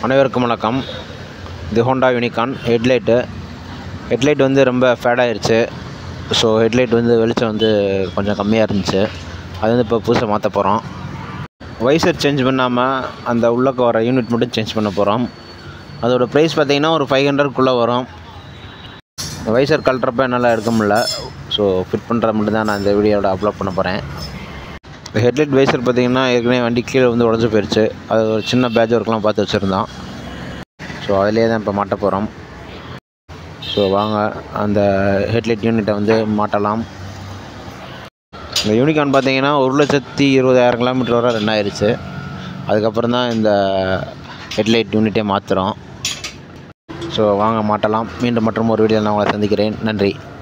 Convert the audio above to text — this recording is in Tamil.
அனைவருக்கும் வணக்கம் இது ஹோண்டா யூனிகான் ஹெட்லைட்டு ஹெட்லைட் வந்து ரொம்ப ஃபேட் ஆயிருச்சு ஸோ ஹெட்லைட் வந்து வெளிச்சம் வந்து கொஞ்சம் கம்மியாக இருந்துச்சு அது வந்து இப்போ புதுசாக மாற்ற போகிறோம் வைசர் சேஞ்ச் பண்ணாமல் அந்த உள்ளக்க வர யூனிட் மட்டும் சேஞ்ச் பண்ண போகிறோம் அதோட ப்ரைஸ் பார்த்தீங்கன்னா ஒரு ஃபைவ் ஹண்ட்ரட்குள்ளே வரும் வைசர் கழட்டுறப்ப என்னால் எடுக்க முடியல ஸோ ஃபிட் பண்ணுற மட்டும் தான் நான் இந்த வீடியோவில் அப்லோட் பண்ண போகிறேன் ஹெட்லைட் வைசர் பார்த்தீங்கன்னா ஏற்கனவே வண்டி கீழே வந்து உடஞ்சி போயிடுச்சு அது ஒரு சின்ன பேட்ச் ஒர்க்லாம் பார்த்து வச்சுருந்தோம் ஸோ அதிலே தான் இப்போ மாட்ட போகிறோம் ஸோ வாங்க அந்த ஹெட்லைட் யூனிட்டை வந்து மாட்டலாம் இந்த யூனிகான் பார்த்தீங்கன்னா ஒரு லட்சத்தி இருபதாயிரம் கிலோமீட்டர் வரை ரன் ஆயிருச்சு அதுக்கப்புறம் தான் இந்த ஹெட்லைட் யூனிட்டே மாற்றுறோம் ஸோ வாங்க மாட்டலாம் மீண்டும் மற்றும் ஒரு வீடியோவில் நான் உங்களை சந்திக்கிறேன் நன்றி